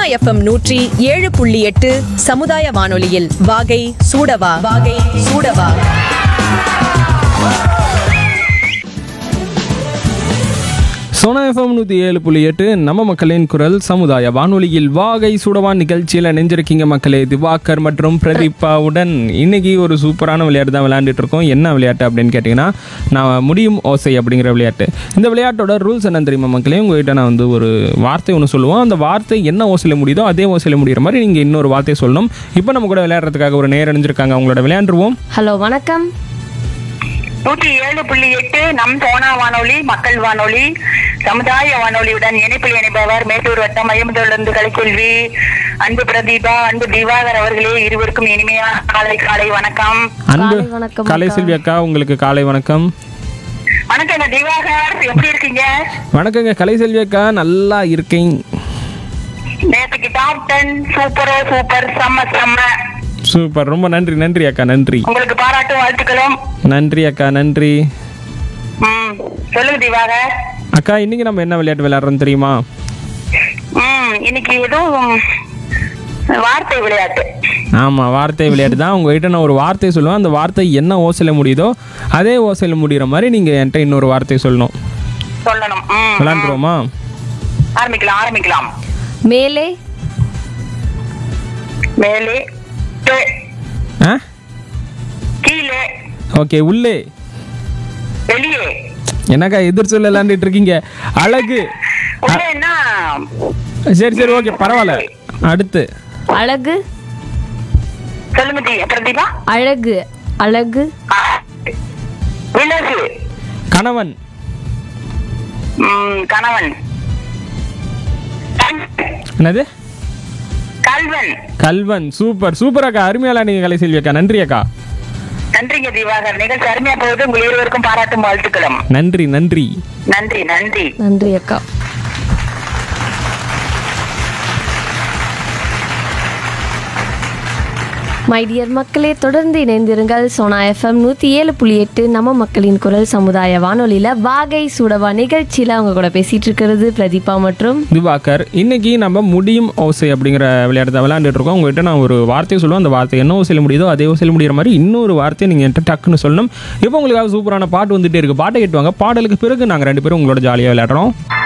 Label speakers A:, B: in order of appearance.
A: FM நூற்றி ஏழு புள்ளி எட்டு சமுதாய வானொலியில் வாகை சூடவா வாகை சூடவா
B: சோனா எஃப்எம் நூற்றி ஏழு புள்ளி எட்டு நம்ம மக்களின் குரல் சமுதாய வானொலியில் வாகை சுடவான் நிகழ்ச்சியில் நெஞ்சிருக்கீங்க மக்களே திவாகர் மற்றும் பிரதீபாவுடன் இன்னைக்கு ஒரு சூப்பரான விளையாட்டு தான் விளையாண்டுட்டு இருக்கோம் என்ன விளையாட்டு அப்படின்னு கேட்டிங்கன்னா நான் முடியும் ஓசை அப்படிங்கிற விளையாட்டு இந்த விளையாட்டோட ரூல்ஸ் என்ன தெரியுமா மக்களே உங்ககிட்ட நான் வந்து ஒரு வார்த்தை ஒன்று சொல்லுவோம் அந்த வார்த்தை என்ன ஓசையில் முடியுதோ அதே ஓசையில் முடிகிற மாதிரி நீங்கள் இன்னொரு வார்த்தையை சொல்லணும் இப்போ நம்ம கூட விளையாடுறதுக்காக ஒரு நேரம் அணிஞ்சிருக்காங்க அவங்களோட விளையாண்டுருவோம்
C: ஹலோ வணக்கம்
D: நூற்றி ஏழு புள்ளி எட்டு நம் சோனா வானொலி மக்கள் வானொலி சமுதாய வானொலியுடன் இணைப்பில் இணைப்பவர் மேட்டூர் வட்டம் ஐம்பதிலிருந்து கலைக்கொள்வி அன்பு பிரதீபா அன்பு திவாகர் அவர்களே இருவருக்கும் இனிமையான காலை காலை வணக்கம்
B: அன்பு
C: காலை வணக்கம்
B: கலை செல்வி அக்கா உங்களுக்கு காலை வணக்கம்
D: வணக்கம் திவாகர் எப்படி இருக்கீங்க
B: வணக்கங்க கலை செல்வி அக்கா நல்லா இருக்கேன்
D: நேற்றுக்கு டாப் டென் சூப்பரோ சூப்பர் செம்ம செம்ம
B: சூப்பர் ரொம்ப நன்றி நன்றி அக்கா நன்றி
D: உங்களுக்கு பாராட்டும் வாழ்த்துக்களும்
B: நன்றி அக்கா நன்றி
D: ம் சொல்லுங்க திவாகர்
B: அக்கா இன்னைக்கு நம்ம என்ன விளையாட்டு விளையாடுறோம் தெரியுமா
D: ம் இன்னைக்கு எதுவும் வார்த்தை விளையாட்டு
B: ஆமாம் வார்த்தை விளையாட்டு தான் உங்ககிட்ட நான் ஒரு வார்த்தை சொல்லுவேன் அந்த வார்த்தை என்ன ஓசையில் முடியுதோ அதே ஓசையில் முடிகிற மாதிரி நீங்கள் என்கிட்ட இன்னொரு வார்த்தை சொல்லணும்
D: சொல்லணும் ம்
B: விளையாண்டுருவோமா
D: ஆரம்பிக்கலாம் ஆரம்பிக்கலாம்
C: மேலே
D: மேலே கே-
B: ஆ
D: கீழே
B: ஓகே உள்ளே
D: வெளியே
B: என்னக்கா எதிர் சொல்ல விளையாண்டுட்டு இருக்கீங்க அழகு
D: உள்ளேன்னா
B: சரி சரி ஓகே பரவாயில்ல அடுத்து
C: அழகு
D: சொல்லுங்க தி பிரதீபா
C: அழகு அழகு
D: ஆ. விலகு
B: கணவன்
D: ம், கணவன் கண்-
B: என்னது
D: கல்வன்
B: கல்வன் சூப்பர் சூப்பர் அக்கா அருமையாலா நீங்கள் கலை செல்வி அக்கா நன்றி அக்கா
D: நன்றிங்க திவாகர் நிகழ்ச்சி அருமையா போகுது உங்கள் இருவருக்கும் பாராட்டும் வாழ்த்துக்களும்
B: நன்றி நன்றி
D: நன்றி நன்றி
C: நன்றி அக்கா மை டியர் மக்களே தொடர்ந்து இணைந்திருங்கள் சோனா எஃப்எம் நூற்றி ஏழு புள்ளி எட்டு நம்ம மக்களின் குரல் சமுதாய வானொலியில் வாகை சுடவா நிகழ்ச்சியில் அவங்க கூட பேசிட்டு இருக்கிறது பிரதீபா மற்றும்
B: திவாகர் இன்னைக்கு நம்ம முடியும் ஓசை அப்படிங்கிற விளையாட்டு விளையாண்டுட்டு இருக்கோம் உங்ககிட்ட நான் ஒரு வார்த்தையை சொல்லுவேன் அந்த வார்த்தை என்ன ஓசையில் முடியுதோ அதே ஓசையில் முடிகிற மாதிரி இன்னொரு வார்த்தையை நீங்கள் என்கிட்ட டக்குன்னு சொல்லணும் இப்போ உங்களுக்காக சூப்பரான பாட்டு வந்துட்டே இருக்கு பாட்டை கேட்டுவாங்க பாடலுக்கு பிறகு நாங்கள் ரெண்டு பேரும் உங்களோட ஜாலியாக விளையாடுறோம்